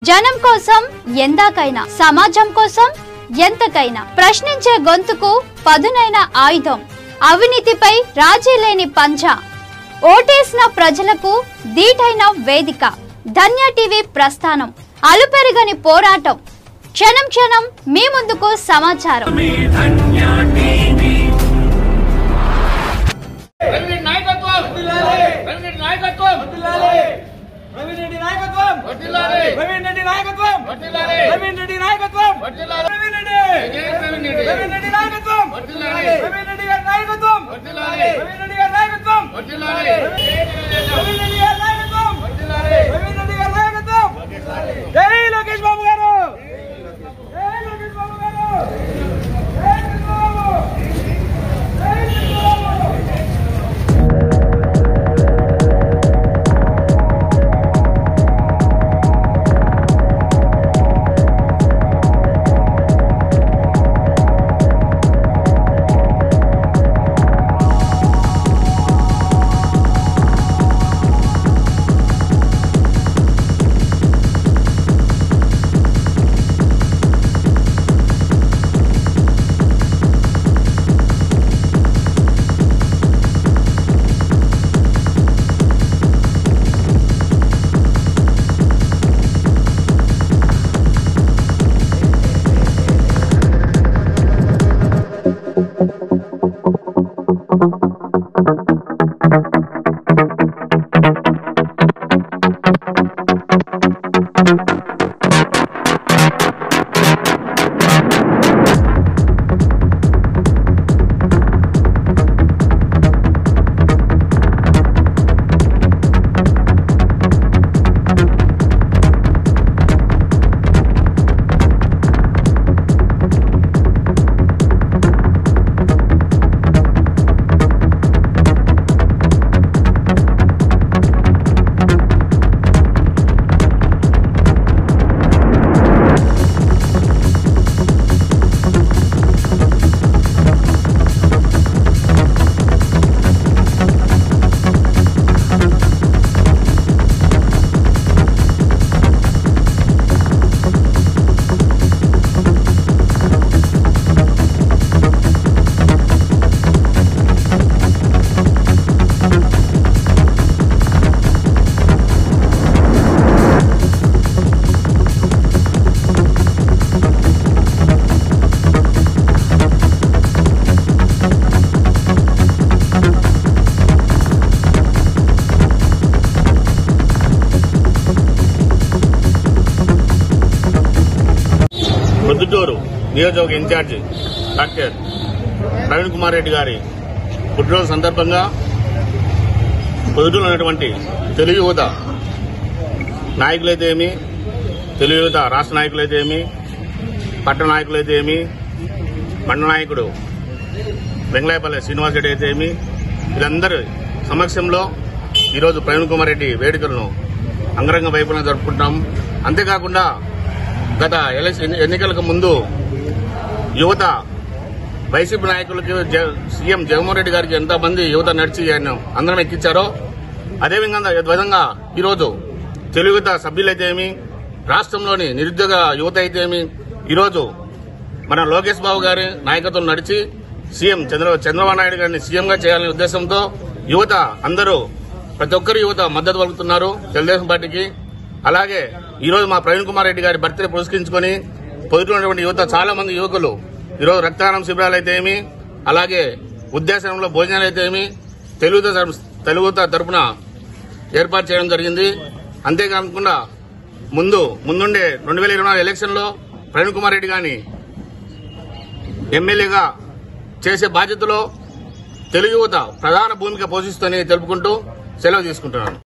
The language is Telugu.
జనం కోసం ఎందాకైనా సమాజం కోసం ఎంతకైనా ప్రశ్నించే గొంతుకు పదునైన ఆయుధం అవినీతిపై రాజీ లేని పంచ ఓటేసిన ప్రజలకు దీటైన వేదిక ధన్య టీవీ ప్రస్థానం అలుపెరగని పోరాటం క్షణం క్షణం మీ ముందుకు సమాచారం రవిరెడ్డి నాయకత్వం రవిరెడ్డి నాయకత్వం ప్రవీణ్ రెడ్డి నాయకత్వం వర్ధిల్లాలి. ప్రవీణ్ రెడ్డి నాయకత్వం వర్ధిల్లాలి. ప్రవీణ్ రెడ్డి నాయకత్వం వర్ధిల్లాలి. ప్రవీణ్ రెడ్డి జై ప్రవీణ్ రెడ్డి. ప్రవీణ్ రెడ్డి నాయకత్వం వర్ధిల్లాలి. ప్రవీణ్ రెడ్డి గారి నాయకత్వం వర్ధిల్లాలి. ప్రవీణ్ రెడ్డి గారి నాయకత్వం వర్ధిల్లాలి. ప్రవీణ్ రెడ్డి గారి నాయకత్వం వర్ధిల్లాలి. ప్రవీణ్ రెడ్డి గారి నాయకత్వం జై లోకేష్ బాబు గారు జై లోకేష్ బాబు గారు జై చంద్రబాబు జై చంద్రబాబు ప్రొద్దుటూరు నియోజకవర్గ ఇన్ఛార్జి డాక్టర్ ప్రవీణ్ కుమార్ రెడ్డి గారి పుట్టినరోజు సందర్భంగా పొద్దుటూరు ఉన్నటువంటి తెలుగు యువత నాయకులైతే ఏమి తెలుగు యువత రాష్ట్ర నాయకులైతే ఏమి పట్టణ నాయకులైతే ఏమి మండల నాయకుడు వెంగళాయపల్లి శ్రీనివాస్ రెడ్డి అయితే ఏమి వీళ్ళందరి సమక్షంలో ఈరోజు ప్రవీణ్ కుమార్ రెడ్డి వేడుకలను అంగరంగ వైపున జరుపుకుంటాం అంతేకాకుండా గత ఎలక్షన్ ఎన్నికలకు ముందు యువత వైసీపీ నాయకులకి జ- సీఎం జగన్మోహన్ రెడ్డి గారికి ఎంతమంది యువత నడిచి ఆయన అందరం ఎక్కించారో అదేవిధంగా విధంగా ఈరోజు తెలుగు యువత సభ్యులైతే ఏమి రాష్ట్రంలోని నిరుద్యోగ యువత అయితే ఏమి ఈరోజు మన లోకేష్ బాబు గారి నాయకత్వం నడిచి సీఎం చంద్ర చంద్రబాబు నాయుడు గారిని సీఎంగా చేయాలనే ఉద్దేశంతో యువత అందరూ ప్రతి ఒక్కరు యువత మద్దతు పలుకుతున్నారు తెలుగుదేశం పార్టీకి అలాగే ఈ రోజు మా ప్రవీణ్ కుమార్ రెడ్డి గారి బర్త్డే పురస్కరించుకొని పొదుతున్నటువంటి యువత చాలా మంది యువకులు ఈరోజు రక్తదానం శిబిరాలు అయితే ఏమి అలాగే ఉద్దేశంలో భోజనాలు అయితే ఏమి తెలుగు తెలుగు తరపున ఏర్పాటు చేయడం జరిగింది అంతేకాకుండా ముందు ముందుండే రెండు వేల ఇరవై నాలుగు ఎలక్షన్ లో ప్రవీణ్ కుమార్ రెడ్డి గారిని ఎమ్మెల్యేగా చేసే బాధ్యతలో తెలుగు యువత ప్రధాన భూమిక పోషిస్తుందని తెలుపుకుంటూ సెలవు తీసుకుంటున్నాను